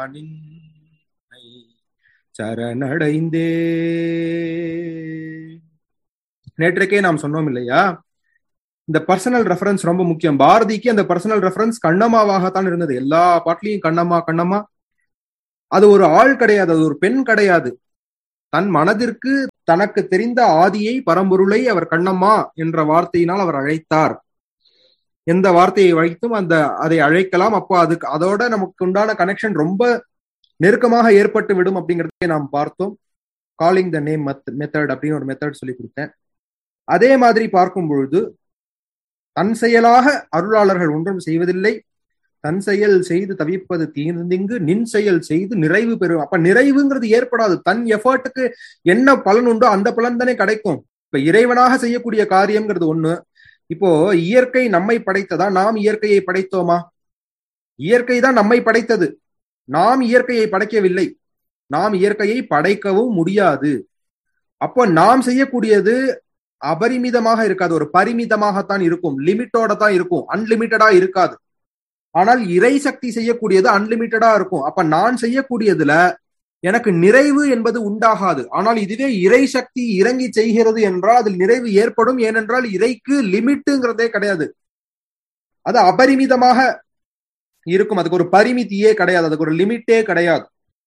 நின்னை சரணடைந்தே நேற்றைக்கே நாம் சொன்னோம் இல்லையா இந்த பர்சனல் ரெஃபரன்ஸ் ரொம்ப முக்கியம் பாரதிக்கு அந்த பர்சனல் ரெஃபரன்ஸ் கண்ணம்மாவாகத்தான் இருந்தது எல்லா பாட்டிலையும் கண்ணம்மா கண்ணம்மா அது ஒரு ஆள் கிடையாது அது ஒரு பெண் கிடையாது தன் மனதிற்கு தனக்கு தெரிந்த ஆதியை பரம்பொருளை அவர் கண்ணம்மா என்ற வார்த்தையினால் அவர் அழைத்தார் எந்த வார்த்தையை வைத்தும் அந்த அதை அழைக்கலாம் அப்போ அதுக்கு அதோட நமக்கு உண்டான கனெக்ஷன் ரொம்ப நெருக்கமாக ஏற்பட்டு விடும் அப்படிங்கிறதை நாம் பார்த்தோம் காலிங் த நேம் மெத்தட் அப்படின்னு ஒரு மெத்தட் சொல்லி கொடுத்தேன் அதே மாதிரி பார்க்கும் பொழுது தன் செயலாக அருளாளர்கள் ஒன்றும் செய்வதில்லை தன் செயல் செய்து தவிப்பது தீர்ந்திங்கு நின் செயல் செய்து நிறைவு பெறும் அப்ப நிறைவுங்கிறது ஏற்படாது தன் எஃபர்ட்டுக்கு என்ன பலன் உண்டோ அந்த பலன் தானே கிடைக்கும் இப்ப இறைவனாக செய்யக்கூடிய காரியம்ங்கிறது ஒண்ணு இப்போ இயற்கை நம்மை படைத்ததா நாம் இயற்கையை படைத்தோமா இயற்கை தான் நம்மை படைத்தது நாம் இயற்கையை படைக்கவில்லை நாம் இயற்கையை படைக்கவும் முடியாது அப்போ நாம் செய்யக்கூடியது அபரிமிதமாக இருக்காது ஒரு பரிமிதமாகத்தான் இருக்கும் லிமிட்டோட தான் இருக்கும் அன்லிமிட்டடா இருக்காது ஆனால் இறை சக்தி செய்யக்கூடியது அன்லிமிட்டடா இருக்கும் அப்ப நான் செய்யக்கூடியதுல எனக்கு நிறைவு என்பது உண்டாகாது ஆனால் இதுவே இறை சக்தி இறங்கி செய்கிறது என்றால் அதில் நிறைவு ஏற்படும் ஏனென்றால் இறைக்கு லிமிட்டுங்கிறதே கிடையாது அது அபரிமிதமாக இருக்கும் அதுக்கு ஒரு பரிமிதியே கிடையாது அதுக்கு ஒரு லிமிட்டே கிடையாது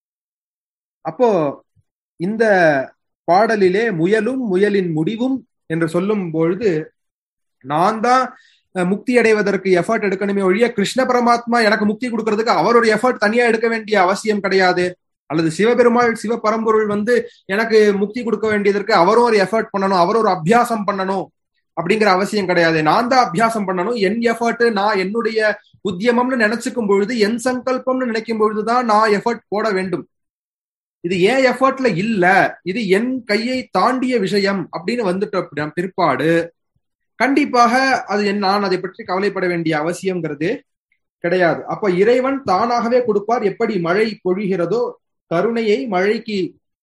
அப்போ இந்த பாடலிலே முயலும் முயலின் முடிவும் என்று சொல்லும் பொழுது நான் தான் முக்தி அடைவதற்கு எஃபர்ட் எடுக்கணுமே ஒழிய கிருஷ்ண பரமாத்மா எனக்கு முக்தி கொடுக்கறதுக்கு அவர் ஒரு எஃபர்ட் தனியா எடுக்க வேண்டிய அவசியம் கிடையாது அல்லது சிவபெருமாள் சிவ பரம்பொருள் வந்து எனக்கு முக்தி கொடுக்க வேண்டியதற்கு அவரும் ஒரு எஃபர்ட் பண்ணணும் அவர் ஒரு அபியாசம் பண்ணணும் அப்படிங்கிற அவசியம் கிடையாது நான் தான் அபியாசம் பண்ணணும் என் எஃபர்ட் நான் என்னுடைய உத்தியமம்னு நினைச்சுக்கும் பொழுது என் சங்கல்பம்னு நினைக்கும் பொழுதுதான் நான் எஃபர்ட் போட வேண்டும் இது ஏன் எஃபர்ட்ல இல்ல இது என் கையை தாண்டிய விஷயம் அப்படின்னு வந்துட்ட பிற்பாடு கண்டிப்பாக அது நான் அதை பற்றி கவலைப்பட வேண்டிய அவசியம்ங்கிறது கிடையாது அப்ப இறைவன் தானாகவே கொடுப்பார் எப்படி மழை பொழிகிறதோ கருணையை மழைக்கு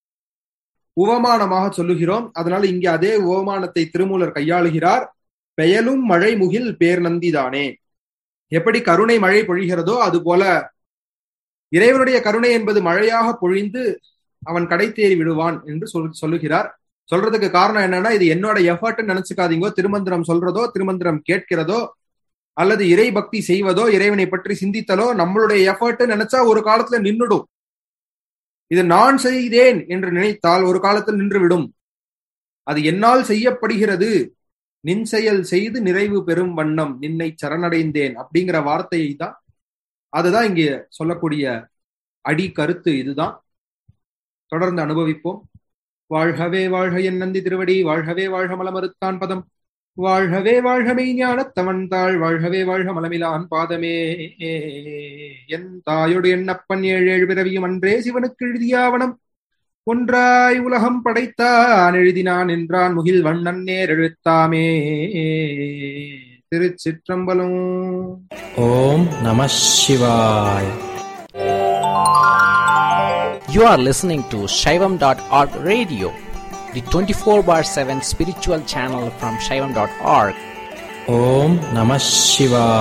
உவமானமாக சொல்லுகிறோம் அதனால இங்கே அதே உவமானத்தை திருமூலர் கையாளுகிறார் பெயலும் மழை முகில் பேர் நந்திதானே எப்படி கருணை மழை பொழிகிறதோ அது போல இறைவனுடைய கருணை என்பது மழையாக பொழிந்து அவன் கடை தேறி விடுவான் என்று சொல் சொல்லுகிறார் சொல்றதுக்கு காரணம் என்னன்னா இது என்னோட எஃபர்ட் நினைச்சுக்காதீங்கோ திருமந்திரம் சொல்றதோ திருமந்திரம் கேட்கிறதோ அல்லது இறை பக்தி செய்வதோ இறைவனை பற்றி சிந்தித்தலோ நம்மளுடைய எஃபர்ட் நினைச்சா ஒரு காலத்துல நின்றுடும் இது நான் செய்தேன் என்று நினைத்தால் ஒரு காலத்தில் நின்றுவிடும் அது என்னால் செய்யப்படுகிறது நின் செயல் செய்து நிறைவு பெறும் வண்ணம் நின்னை சரணடைந்தேன் அப்படிங்கிற வார்த்தையை தான் அதுதான் இங்கே சொல்லக்கூடிய அடி கருத்து இதுதான் தொடர்ந்து அனுபவிப்போம் வாழ்கவே வாழ்க என் நந்தி திருவடி வாழ்கவே வாழ்க மலமறுத்தான் பதம் வாழ்கவே வாழ்கமை ஞானத்தவன் தாழ் வாழ்கவே வாழ்க மலமிலான் பாதமே என் தாயோடு என்னப்பன் ஏழு ஏழு பிறவியும் அன்றே சிவனுக்கு எழுதியாவனம் ஒன்றாய் உலகம் படைத்தான் எழுதினான் என்றான் முகில் வண்ணன் நேர் எழுத்தாமே திருச்சிற்றம்பலம் ஓம் நம சிவாய் You are listening to Shaivam.org radio, the 24 bar 7 spiritual channel from Shaivam.org. Om Namah Shivaya.